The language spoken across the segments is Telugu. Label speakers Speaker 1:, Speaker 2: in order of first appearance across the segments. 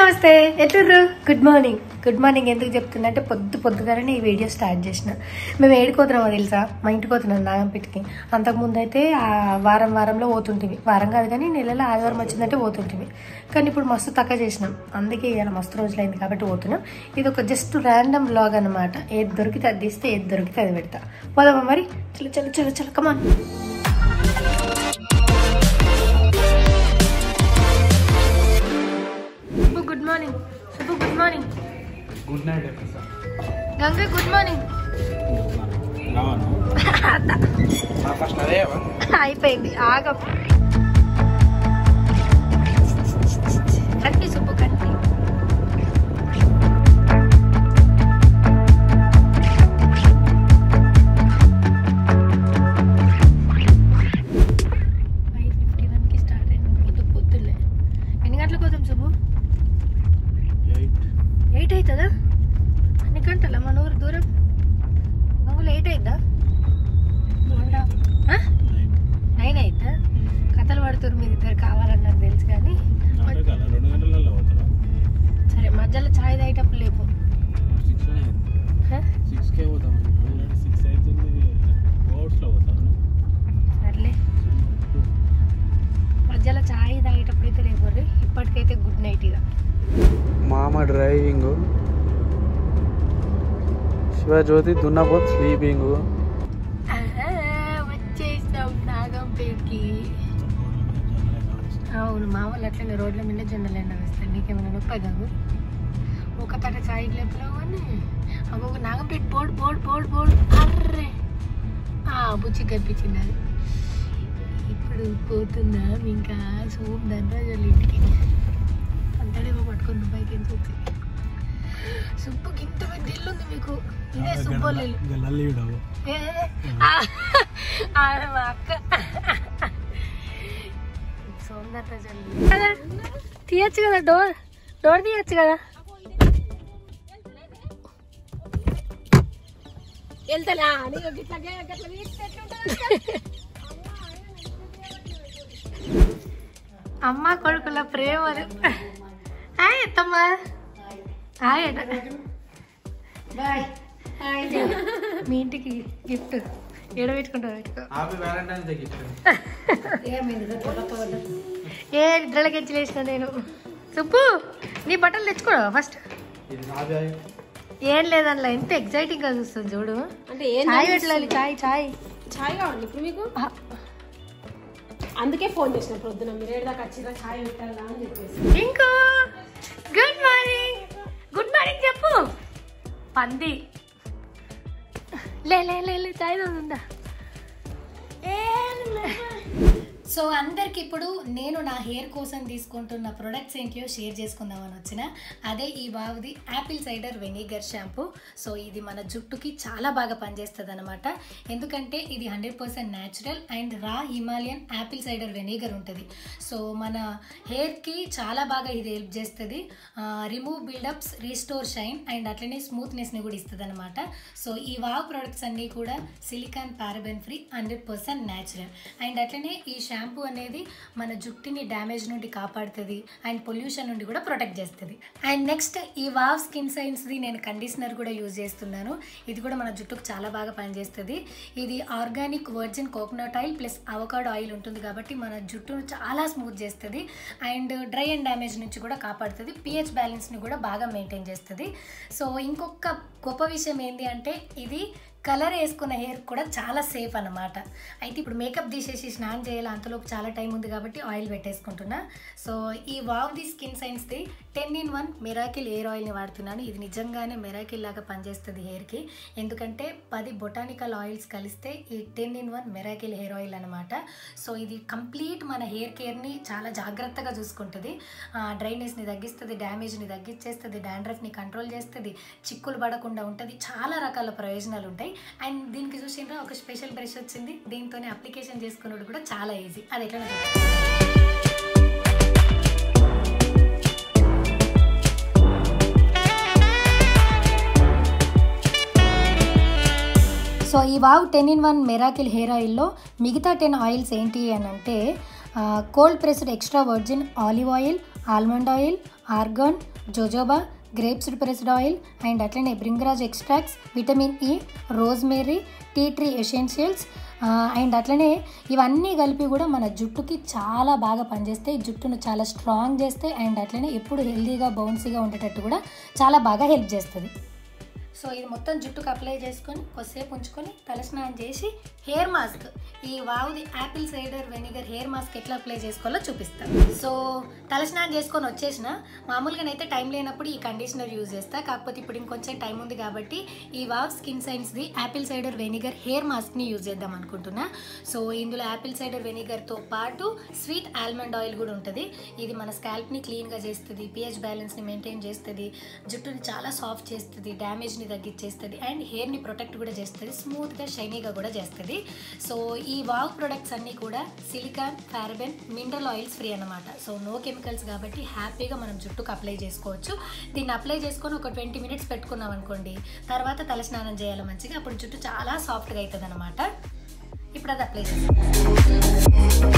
Speaker 1: నమస్తే ఎట్లుర్రు గుడ్ మార్నింగ్ గుడ్ మార్నింగ్ ఎందుకు చెప్తున్నా అంటే పొద్దు పొద్దుగానే ఈ వీడియో స్టార్ట్ చేసిన మేము ఏడుకోతున్నామో తెలుసా మా ఇంటికి పోతున్నాం నాగంపేటకి అంతకుముందు అయితే ఆ వారం వారంలో పోతుంటివి వారం కాదు కానీ నెలలో ఆదివారం వచ్చిందంటే పోతుంటివి కానీ ఇప్పుడు మస్తు తక్కువ చేసినాం అందుకే ఇవాళ మస్తు రోజులైంది కాబట్టి పోతున్నాం ఇది ఒక జస్ట్ ర్యాండమ్ బ్లాగ్ అనమాట ఏది దొరికితే అది తీస్తే ఏది దొరికితే అది పెడతా పోదామా మరి చలో చలో చలో చలో come on Subbu good morning Subbu good morning
Speaker 2: good night episode
Speaker 1: Ganga good morning
Speaker 2: రావను ఫస్ట్ అదే
Speaker 1: అయిపోయింది ఆగ కంటి సుబ్బు కంటి ఫైవ్ ఫిఫ్టీ వన్కి స్టార్ట్ అయింది పొద్దు పొద్దున్నే ఎన్ని గంటలకు పోతాం సుబ్బు
Speaker 2: ఎయిట్
Speaker 1: ఎయిట్ అవుతుందా ఎన్ని గంటల మన ఊరు దూరం గంగులు ఎయిట్ అవుతుందా ఆ? నైన్ అవుతుందా కథలు పడుతున్నారు మీరు ఇద్దరు కావాలని నాకు తెలుసు కానీ
Speaker 2: నాటకాల రెండు గంటలలో పోతారా
Speaker 1: సరే మధ్యలో ఛాయ్ తాగేటప్పుడు లేపు
Speaker 2: సిక్స్
Speaker 1: హ?
Speaker 2: సిక్స్కే పోతాం ఆల్రెడీ సిక్స్ అవుతుంది ఓవర్స్లో పోతాను
Speaker 1: సర్లే మధ్యలో ఛాయ్ తాగేటప్పుడు అయితే లేపు ఇప్పటికైతే గుడ్ నైట్ ఇక
Speaker 2: మామ డ్రైవింగ్ శివజ్యోతి దున్నపోత్ స్లీపింగ్
Speaker 1: వచ్చేసాం నాగంపేటకి అవును మా వాళ్ళు అట్లనే రోడ్ల మీద జొన్నలు ఎండ వేస్తారు నీకేమైనా నొప్పి కాదు ఒక తట ఛాయ్ లేపలేవు కానీ అమ్మ Nagampet board board board board అర్రే ఆ, బుచ్చి కనిపించింది అది ఇప్పుడు పోతున్నాం ఇంకా సోమ్ ధనరాజుల ఇంటికి అంతడేమో పట్టుకొని దుబాయ్కి ఎంత వచ్చింది సుబ్బుకి ఇంత పెద్ద ఇల్లు ఉంది మీకు ఇదే సుబ్బోళ్ళు ఇల్లు ఏ, ఆ, ఆడ మా అక్క సౌందర్య కదా తీయచ్చు కదా డోర్ డోర్ తీయచ్చు కదా వెళ్తా అమ్మ కొడుకుల ప్రేమలు హాయ్ అత్తమ్మ హాయ్ అట బాయ్ మీ ఇంటికి గిఫ్ట్ ఎడబెట్టుకుంటా పెట్టుకో
Speaker 2: హ్యాపీ వ్యాలంటైన్స్ డే
Speaker 1: ఏ నిద్రలకెచ్చి లేచిన నేను సుబ్బు నీ బట్టలు తెచ్చుకోవా ఫస్ట్
Speaker 2: ఇది నాది
Speaker 1: ఏం లేదన్నలా ఎంత ఎగ్జైటింగ్ గా చూస్తుంది చూడు
Speaker 3: అంటే ఏం
Speaker 1: చాయ్ పెట్టాలి చాయ్ చాయ్
Speaker 3: ఛాయ్ కావాలి ఇప్పుడు మీకు
Speaker 1: ఆ,
Speaker 3: అందుకే ఫోన్ చేసిన పొద్దున మీరు ఏడదాకా వచ్చిరా ఛాయ్ పెట్టాలా అని చెప్పేసి
Speaker 1: ఇంకో గుడ్ మార్నింగ్ గుడ్ మార్నింగ్ చెప్పు పంది లే లే లే లే చాయ్ ఉందా సో అందరికి ఇప్పుడు నేను నా హెయిర్ కోసం తీసుకుంటున్న ప్రొడక్ట్స్ ఏంటియో షేర్ చేసుకుందామని వచ్చిన అదే ఈ బావుది apple cider vinegar shampoo so ఇది మన జుట్టుకి చాలా బాగా పనిచేస్తుంది అనమాట ఎందుకంటే ఇది hundred percent natural and raw Himalayan apple cider vinegar ఉంటుంది సో మన హెయిర్కి చాలా బాగా ఇది హెల్ప్ చేస్తుంది remove buildups restore shine and అట్లనే స్మూత్నెస్ని కూడా ఇస్తుంది అనమాట సో ఈ వావ్ ప్రొడక్ట్స్ అన్నీ కూడా silicone paraben free hundred percent natural and అట్లనే ఈ షాంపూ అనేది మన జుట్టుని డ్యామేజ్ నుండి కాపాడుతుంది అండ్ పొల్యూషన్ నుండి కూడా ప్రొటెక్ట్ చేస్తుంది అండ్ నెక్స్ట్ ఈ వావ్ స్కిన్ సైన్స్ది నేను కండిషనర్ కూడా యూజ్ చేస్తున్నాను ఇది కూడా మన జుట్టుకు చాలా బాగా పనిచేస్తుంది ఇది organic virgin coconut oil plus avocado oil ఉంటుంది కాబట్టి మన జుట్టును చాలా స్మూత్ చేస్తుంది అండ్ డ్రై అండ్ డ్యామేజ్ నుంచి కూడా కాపాడుతుంది పిహెచ్ బ్యాలెన్స్ని కూడా బాగా మెయింటైన్ చేస్తుంది సో ఇంకొక గొప్ప విషయం ఏంటి అంటే ఇది కలర్ వేసుకున్న హెయిర్ కూడా చాలా సేఫ్ అన్నమాట అయితే ఇప్పుడు మేకప్ తీసేసి స్నానం చేయాలి అంతలోపు చాలా టైం ఉంది కాబట్టి ఆయిల్ పెట్టేసుకుంటున్నా సో ఈ వావ్ ది స్కిన్ సైన్స్ది ten in one miracle hair ఆయిల్ని వాడుతున్నాను ఇది నిజంగానే మెరాకిల్ లాగా పనిచేస్తుంది హెయిర్కి ఎందుకంటే పది బొటానికల్ ఆయిల్స్ కలిస్తే ఈ ten in one miracle hair oil అనమాట సో ఇది కంప్లీట్ మన హెయిర్ కేర్ని చాలా జాగ్రత్తగా చూసుకుంటుంది డ్రైనెస్ని తగ్గిస్తుంది డ్యామేజ్ని తగ్గించేస్తుంది డాండ్రఫ్ని కంట్రోల్ చేస్తుంది చిక్కులు పడకుండా ఉంటుంది చాలా రకాల ప్రయోజనాలు ఉంటాయి అండ్ దీనికి చూసిండ్రా ఒక స్పెషల్ బ్రష్ వచ్చింది దీంతోనే అప్లికేషన్ చేసుకున్నది కూడా చాలా ఈజీ అది ఎట్లా సో ఈ wow ten in one miracle hair ఆయిల్లో మిగతా టెన్ ఆయిల్స్ ఏంటి అని అంటే cold pressed extra virgin olive oil almond oil argan jojoba grapeseed pressed oil and అట్లనే bhringraj extracts vitamin E rosemary tea tree essentials and అట్లనే ఇవన్నీ కలిపి కూడా మన జుట్టుకి చాలా బాగా పనిచేస్తాయి జుట్టును చాలా స్ట్రాంగ్ చేస్తాయి అండ్ అట్లనే ఎప్పుడు హెల్దీగా బౌన్సీగా ఉండేటట్టు కూడా చాలా బాగా హెల్ప్ చేస్తుంది సో ఇది మొత్తం జుట్టుకు అప్లై చేసుకొని కొద్దిసేపు ఉంచుకొని తలస్నానం చేసి హెయిర్ మాస్క్ ఈ వావుది apple cider vinegar hair mask ఎట్లా అప్లై చేసుకోవాలో చూపిస్తాను సో తలస్నానం చేసుకొని వచ్చేసిన మామూలుగానైతే టైం లేనప్పుడు ఈ కండిషనర్ యూజ్ చేస్తా కాకపోతే ఇప్పుడు ఇంకొంచెం టైం ఉంది కాబట్టి ఈ వావ్ స్కిన్ సైన్స్ది యాపిల్ సైడర్ వెనిగర్ హెయిర్ మాస్క్ని యూజ్ చేద్దాం అనుకుంటున్నా సో ఇందులో యాపిల్ సైడర్ వెనిగర్తో పాటు స్వీట్ ఆల్మండ్ ఆయిల్ కూడా ఉంటుంది ఇది మన స్కాల్ప్ని క్లీన్గా చేస్తుంది పిహెచ్ బ్యాలెన్స్ని మెయింటైన్ చేస్తుంది జుట్టుని చాలా సాఫ్ట్ చేస్తుంది డ్యామేజ్ని తగ్గించేస్తుంది అండ్ హెయిర్ని ప్రొటెక్ట్ కూడా చేస్తుంది స్మూత్గా షైనీగా కూడా చేస్తుంది సో ఈ వావ్ ప్రొడక్ట్స్ అన్నీ కూడా silicone paraben mineral oils free అన్నమాట సో నో కెమికల్స్ కాబట్టి హ్యాపీగా మనం జుట్టుకు అప్లై చేసుకోవచ్చు దీన్ని అప్లై చేసుకొని ఒక ట్వంటీ మినిట్స్ పెట్టుకున్నాం అనుకోండి తర్వాత తలస్నానం చేయాలి మంచిగా అప్పుడు జుట్టు చాలా సాఫ్ట్గా అవుతుంది అనమాట ఇప్పుడు అది అప్లై చేస్తాం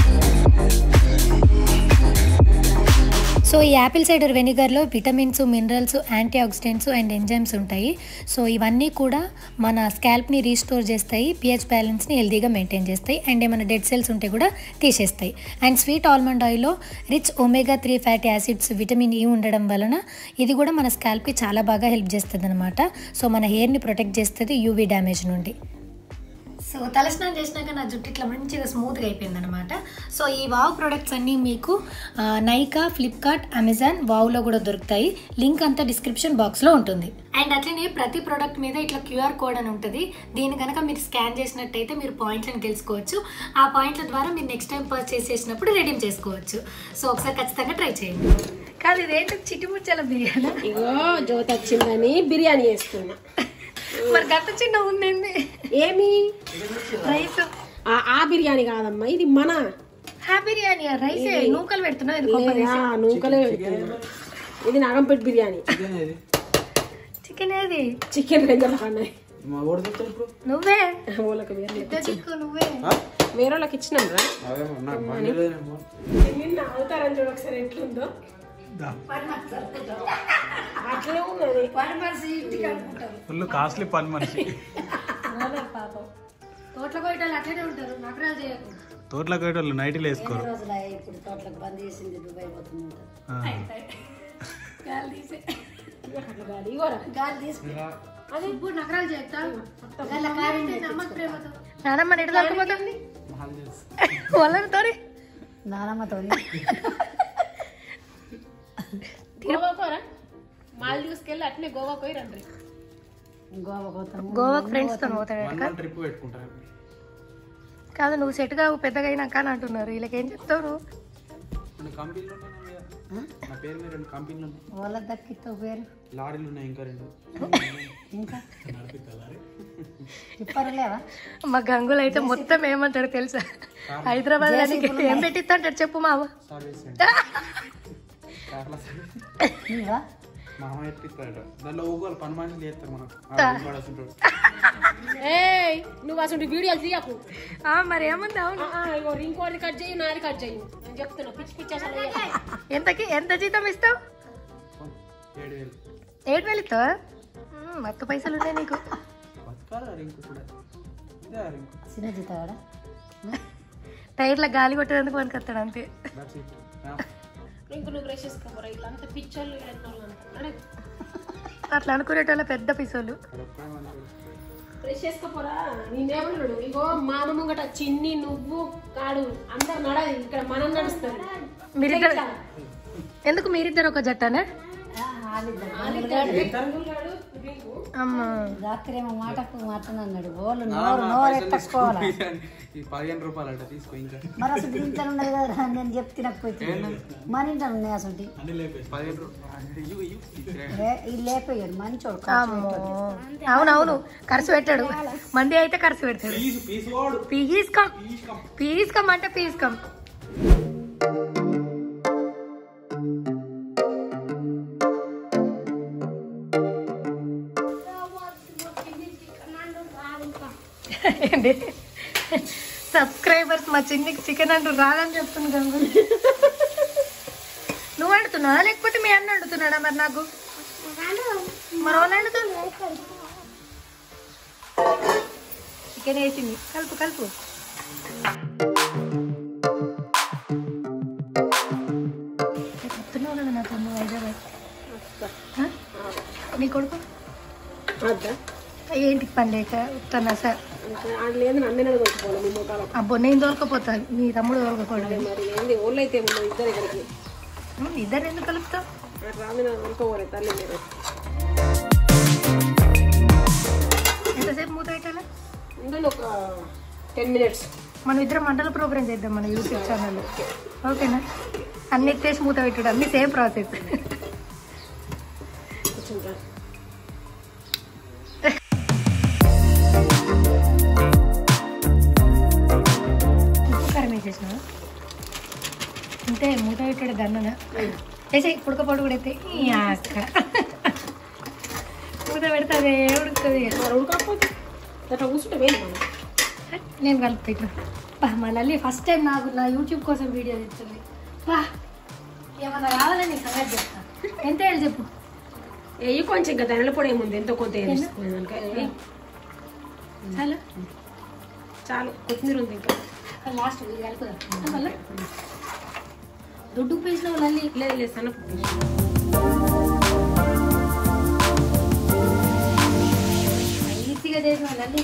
Speaker 1: సో ఈ యాపిల్ సైడర్ వెనిగర్లో vitamins minerals antioxidants and enzymes ఉంటాయి సో ఇవన్నీ కూడా మన స్కాల్ప్ని రీస్టోర్ చేస్తాయి పిహెచ్ బ్యాలెన్స్ని హెల్దీగా మెయింటైన్ చేస్తాయి అండ్ ఏమైనా డెడ్ సెల్స్ ఉంటే కూడా తీసేస్తాయి అండ్ స్వీట్ ఆల్మండ్ ఆయిల్లో rich omega three fatty acids vitamin E ఉండడం వలన ఇది కూడా మన స్కాల్ప్కి చాలా బాగా హెల్ప్ చేస్తుంది అనమాట సో మన హెయిర్ని ప్రొటెక్ట్ చేస్తుంది యూవీ డ్యామేజ్ నుండి సో తలస్నానం చేసినాక నా జుట్టు ఇట్లా మంచిగా స్మూత్గా అయిపోయింది అనమాట సో ఈ వావ్ ప్రొడక్ట్స్ అన్నీ మీకు ఆ, నైకా ఫ్లిప్కార్ట్ అమెజాన్ వావ్లో కూడా దొరుకుతాయి లింక్ అంతా డిస్క్రిప్షన్ బాక్స్లో ఉంటుంది అండ్ అట్లనే ప్రతి ప్రోడక్ట్ మీద ఇట్లా క్యూఆర్ కోడ్ అని ఉంటుంది దీని కనుక మీరు స్కాన్ చేసినట్టయితే మీరు పాయింట్లను తెలుసుకోవచ్చు ఆ పాయింట్ల ద్వారా మీరు నెక్స్ట్ టైం పర్చేస్ చేసినప్పుడు రెడీమ్ చేసుకోవచ్చు సో ఒకసారి ఖచ్చితంగా ట్రై చేయండి కాదు ఇదేంటి చిటిముచ్చాల బిర్యానీ
Speaker 3: ఇగో జ్యోతి వచ్చిందని బిర్యానీ చేస్తున్నా
Speaker 1: మరి గత చిన్న ఉందండి
Speaker 3: ఏమి
Speaker 1: రైస్
Speaker 3: ఆ- ఆ బిర్యానీ కాదమ్మా ఇది మన
Speaker 1: హా బిర్యానీ రైస్ నూకలు పెడుతున్నావు ఇది గొప్ప
Speaker 3: లేదా నూకలే పెడుతున్నా. ఇది నాగంపేట బిర్యానీ
Speaker 1: చికెన్ ఏది
Speaker 3: చికెన్ రెంజల కన్నాయి
Speaker 2: మా ఓడి తెచ్చాడు ఇప్పుడు
Speaker 1: నువ్వే
Speaker 3: వాళ్ళకి వేరే
Speaker 1: పెద్ద చిక్కు నువ్వే
Speaker 3: వేరే వాళ్ళకి ఇచ్చినాం రా
Speaker 2: అదేమో నాకు బండి లేదేమో
Speaker 3: నిన్న అవతారం చూడు ఒకసారి ఎట్లుందో అట్లే ఉన్నది
Speaker 2: ఫుల్ కాస్ట్లీ పని మనిషి
Speaker 1: పాపం తోటల కోయటాలు అట్లనే ఉంటారు నకరాలు చేయకు
Speaker 2: తోటలో కోయటోళ్ళు నైట్లు వేసుకోరు
Speaker 4: ఇప్పుడు తోటలకు బంద్ చేసింది దుబాయ్ పోతుంది
Speaker 2: ఆ.
Speaker 1: గాలి తీసే
Speaker 3: అట్లా కాదు ఇగోరా
Speaker 1: గాలి తీసి అది ఇప్పుడు నకరాలు చేస్తా నమ్మక ప్రేమతో నానమ్మ నెట్ దొరకపోతుంది వాళ్ళతో
Speaker 4: నానమ్మతో
Speaker 3: గోవా పోరా మాల్దీవ్స్కి వెళ్ళి అట్నే గోవా పోయి రండి
Speaker 4: గోవా పోతాం
Speaker 1: గోవాకు ఫ్రెండ్స్ తో పోతాడు
Speaker 2: వన్ మంత్ ట్రిప్ పెట్టుకుంటారు
Speaker 1: కాదు నువ్వు సెట్ కావు పెద్దగా అయినాక అని అంటున్నారు వీళ్ళకి ఏం చెప్తావు నువ్వు
Speaker 2: రెండు కంపెనీలు ఉన్నాయి నా మీద. నా పేరు మీద రెండు కంపెనీలు ఉన్నాయి
Speaker 4: వాళ్ళ దక్కితో పేరు
Speaker 2: లారీలు ఉన్నాయి ఇంకా రెండు
Speaker 4: ఇంకా తిప్పరలేవా
Speaker 1: మా గంగులు అయితే మొత్తం ఏమంటాడు తెలుసా హైదరాబాద్ లో నీకు ఏం పెట్టిస్తాంటాడు చెప్పు మామ
Speaker 2: సర్వీస్ సెంటర్ కార్ల సర్వీస్
Speaker 4: నీవా
Speaker 2: మామ ఎట్టిస్తాడు దాంట్లో ఊగోలు పని మనుషులు చేస్తారు మనకు పడేస్తుంటాడు
Speaker 3: ఏయ్ నువ్వు అసలు వీడియోలు తీయకు
Speaker 1: ఆ, మరి ఏముంది అవును
Speaker 3: ఆ, ఆ, ఇగో ఇంకోటి కట్ చేయి నాది కట్ చేయి నేను చెప్తున్నా పిచ్చి పిచ్చి అసలు వేయకు.
Speaker 1: ఎంతకి ఎంత జీతం ఇస్తావు
Speaker 2: ఏడు వేలు
Speaker 1: ఏడు వేలు ఇస్తావా మ్మ్, మత్తు పైసలు ఉన్నాయి నీకు
Speaker 2: బతకాలా రింకు కూడా ఇదే రింకు
Speaker 4: చిన్న జీతాడా
Speaker 1: టైర్లో గాలి కొట్టేందుకు పనికొస్తాడు అంతే
Speaker 2: దట్స్ ఇట్
Speaker 3: ఇంక నువ్వు బ్రష్ చేసుకోపోరా ఇట్లా అంత పిచ్చోళ్ళు వీళ్ళంతా అడే
Speaker 1: అట్లా అనుకునేటోళ్ళ పెద్ద పిసోలు
Speaker 3: బ్రష్ చేసుకోపోరా నేనేమన్నాడు ఇగో మామ ముంగట చిన్ని నువ్వు కాడు అందరు నడది ఇక్కడ మనం నడుస్తారు
Speaker 1: మీరిద్దరు ఎందుకు మీరిద్దరు ఒక జట్టనే అమ్మా
Speaker 4: రాత్రి ఏమో మాటకు మాట్లాడినాడు వాళ్ళు నోరు నోరు ఎత్తకోవాలా
Speaker 2: ఈ పదిహేను రూపాయలు అంట తీసుకో ఇంకా
Speaker 4: మరి అసలు ఇంట్లో ఉన్నది కదా నేను చెప్తినకపోతే మన ఇంట్లో ఉన్నాయి అసలు
Speaker 2: పదిహేను రూపాయలు ఇయ్యు, ఇయ్యు.
Speaker 4: ఇది లేపేయాడు మంచోడు
Speaker 1: అమ్మో అవునవును ఖర్చు పెట్టాడు మంది అయితే ఖర్చు పెడతాడు
Speaker 2: పీసు పీసు వాడు
Speaker 1: పీస్కమ్ పీస్కమ్ అంటే పీస్కమ్ ఏంటి సబ్స్క్రైబర్స్ మా చిన్నికి చికెన్ అంటూ రాదని చెప్తుంది గంగు నువ్వు నువ్వు వండుతున్నావా లేకపోతే మీ అన్న వండుతున్నాడా మరి నాకు మరి వాళ్ళు వండుతుంది చికెన్ వేసింది కలుపు కలుపు చెప్తున్నావు కదా నాతో నువ్వు హైదరాబాద్ ఆ? నీ కొడుకు
Speaker 3: వద్దా
Speaker 1: ఏంటికి పని లేక ఉత్తన్నా సార్
Speaker 3: అది లేదు నన్ను కొట్టుకోవాలి మీ ముఖాలు
Speaker 1: అబ్బో నేను దొరకపోతా మీ తమ్ముడు దొరకకూడదు
Speaker 3: మరి ఏంది ఓళ్ళు అయితే ఉండవు ఇద్దరు ఇక్కడికి
Speaker 1: ఇద్దరు ఎందుకు కలుపుతావు
Speaker 3: రామి నా కొనుక్కోవాలి తల్లి మీరు
Speaker 1: ఎంతసేపు మూత పెట్టాలా
Speaker 3: ఉండండి ఒక టెన్ మినిట్స్
Speaker 1: మనం ఇద్దరం మండల ప్రోగ్రామ్ చేద్దాం మన యూట్యూబ్ ఛానల్ ఓకేనా అన్ని ఎత్తేసి మూత పెట్టడం అన్ని సేమ్ ప్రాసెస్
Speaker 3: కూర్చుంటా
Speaker 1: ఉప్పు కారం వేసేసిన అంతే మూత పెట్టాడు గన్నన వేసే పుడకపోడు కూడా అయితే ఈ అక్క మూత పెడితే అదే ఉడుకుతుంది ఇక.
Speaker 3: మరి ఉడకపోతే అట్లా కూర్చుంటే వేయండి మనం
Speaker 1: నేను కలుపుతా ఇట్లా బా మా లల్లి ఫస్ట్ టైం నాకు నా యూట్యూబ్ కోసం వీడియో తెచ్చింది బా ఏమన్నా కావాలని నీకు సంగతి చెప్తా ఎంత వేయాలి చెప్పు
Speaker 3: వెయ్యి కొంచెం ఇంకా ధనల పొడి ఏముంది ఎంతో కొంత వేసుకోండి దానికే. వెయ్యి.
Speaker 1: చాలా
Speaker 3: చాలు కొత్తిమీర ఉంది ఇంకా
Speaker 1: లాస్ట్ ఇది కలుపుదా మళ్ళీ దొడ్డు పేసిన లల్లి
Speaker 3: లేదు లేదు సన్న
Speaker 1: ఈజీగా చేసిన లల్లి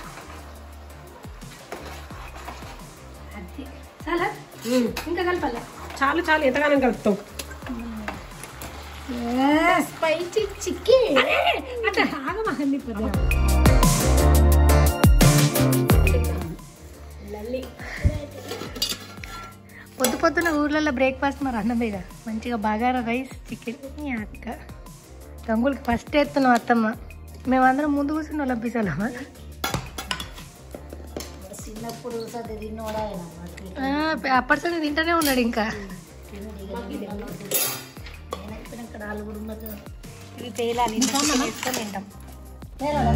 Speaker 1: అది చాలా ఇంకా కలపాలా
Speaker 3: చాలు చాలు ఎంతగానో కలుపుతాం
Speaker 1: స్పైసీ చికెన్ అట్లా ఆగమహండి పొద్దున
Speaker 3: లల్లి
Speaker 1: పొద్దు పొద్దున ఊర్లలో బ్రేక్ఫాస్ట్ మరి అన్నమేగా మంచిగా బగారా రైస్ చికెన్ ఈ అక్క గంగులకి ఫస్ట్ ఎత్తున్నాం అత్తమ్మ మేమందరం ముందు కూర్చుని లభిస్తామా
Speaker 4: చిన్నప్పుడు సర్ది తిన్నోడా ఆయన మాకు.
Speaker 1: అప్పటి సంది తింటూనే ఉన్నాడు ఇంకా
Speaker 4: నేను ఇప్పుడు ఇక్కడ వాళ్ళు కూడా ఉన్నారు కదా.
Speaker 1: ఇది తేలాలి వేసుకొని తింటాం
Speaker 4: తేలాలా?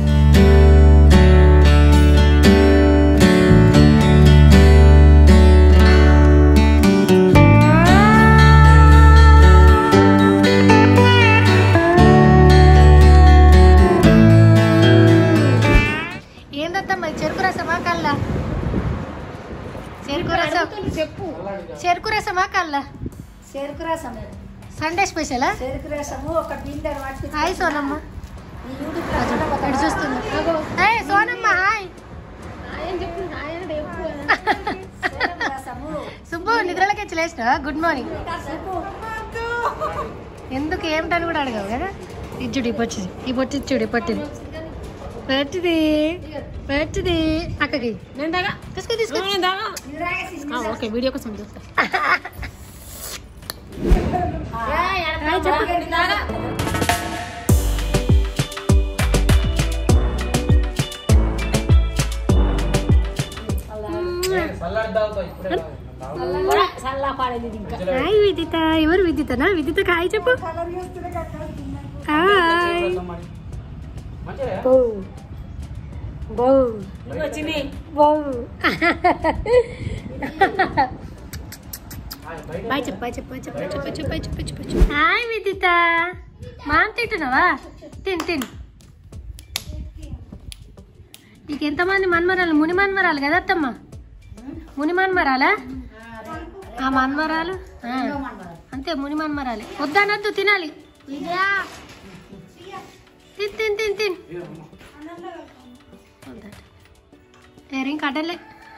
Speaker 1: ఏందత్తమ్మ ఇది చెరుకు రసమా కల్లా చెరుకు రసం
Speaker 3: చెప్పు
Speaker 1: చెరుకు రసమా కల్లా
Speaker 4: చెరుకు రసం
Speaker 1: సండే స్పెషలా
Speaker 4: చెరుకు రసము ఒక బిందెడు పట్టుకు
Speaker 1: హాయ్ సోనమ్మ
Speaker 4: ఈ యూట్యూబ్ లో కూడా ఒక
Speaker 1: ఇటు చూస్తుంది హాయ్ సోనమ్మ హాయ్
Speaker 3: ఆయన చెప్పు ఆయన చెప్పు
Speaker 4: చెరుకు రసము
Speaker 1: సుబ్బు నిద్రలోకి వచ్చి లేచిన గుడ్ మార్నింగ్ ఎందుకు ఏమిటని కూడా అడగవు కదా ఇచ్చుడు ఈ పొచ్చి ఈ పొట్టి ఇచ్చుడు ఈ పొట్టిది పెట్టిది పెట్టిది అక్కకి
Speaker 3: నేను దాగా
Speaker 1: తీసుకో తీసుకో
Speaker 3: నేను దాగా ఆ, ఓకే వీడియో కోసం చూస్తా
Speaker 1: హాయ్ చెప్పు
Speaker 3: చల్లా పాడేది ఇంకా
Speaker 1: హాయ్ విదిత ఎవరు విదితనా విదిత హాయ్ చెప్పు హాయ్ బౌ బౌ
Speaker 3: వచ్చింది
Speaker 1: బౌ బాయ్ చెప్పు బాయ్ చెప్పు బాయ్ చెప్పు చెప్పు చెప్పు చెప్పు చెప్పు చెప్పు చెప్పు హాయ్ విదిత మాం తింటున్నావా తిన్ తిన్ నీకు ఎంతమంది మన్మరాలు ముని మన్మరాలు కదా అత్తమ్మ ముని మన్మరాలా ఆ మన్మరాలు ఆ, అంతే ముని మన్మరాలే వద్దనొద్దు తినాలి తిన్ తిన్ తిన్ తిన్ వద్దట. ఏరేం కట్టలే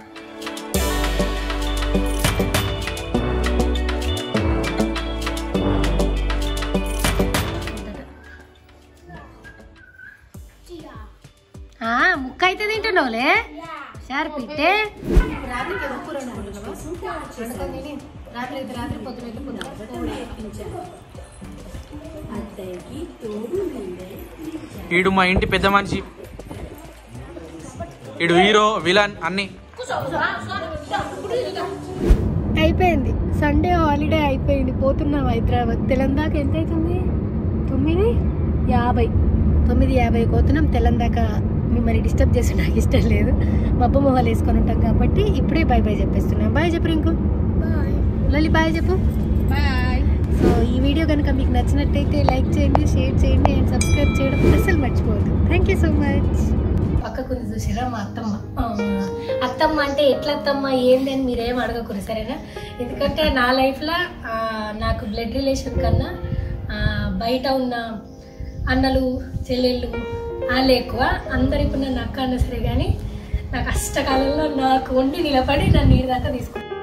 Speaker 1: ఆ, ముక్క అయితే తింటున్నావులే సార్ పిట్టే రాత్రికి కూర రాత్రి అయితే రాత్రి పొద్దున
Speaker 2: ఈడు మా ఇంటి పెద్ద మనిషి ఈడు హీరో విలన్ అన్ని
Speaker 1: అయిపోయింది సండే హాలిడే అయిపోయింది పోతున్నాం హైదరాబాద్ తెలంగాణ ఎంత అవుతుంది తొమ్మిది యాభై తొమ్మిది యాభై పోతున్నాం తెలంగాణ మిమ్మల్ని డిస్టర్బ్ చేసి నాకు ఇష్టం లేదు మబ్బు మొహాలు వేసుకొని ఉంటాం కాబట్టి ఇప్పుడే బాయ్ బాయ్ చెప్పేస్తున్నాం బాయ్ చెప్పు ఇంకో లలి బాయ్ చెప్పు
Speaker 3: బాయ్
Speaker 1: సో ఈ వీడియో కనుక మీకు నచ్చినట్టయితే లైక్ చేయండి షేర్ చేయండి అండ్ సబ్స్క్రైబ్ చేయడం అస్సలు మర్చిపోవద్దు థ్యాంక్ యూ సో మచ్ పక్కకుంది చూసారా మా అత్తమ్మ ఆ, అత్తమ్మ అంటే ఎట్లా అత్తమ్మ ఏంది అని మీరేం అడగకూరు సరేనా ఎందుకంటే నా లైఫ్లో నాకు బ్లడ్ రిలేషన్ కన్నా ఆ, బయట ఉన్న అన్నలు చెల్లెళ్ళు వాళ్ళు ఎక్కువ అందరు ఇప్పుడు నన్ను అక్క అన్న సరే కానీ నా కష్టకాలంలో నాకు వండి నిలబడి నన్ను నీరు దాకా తీసుకుంటాను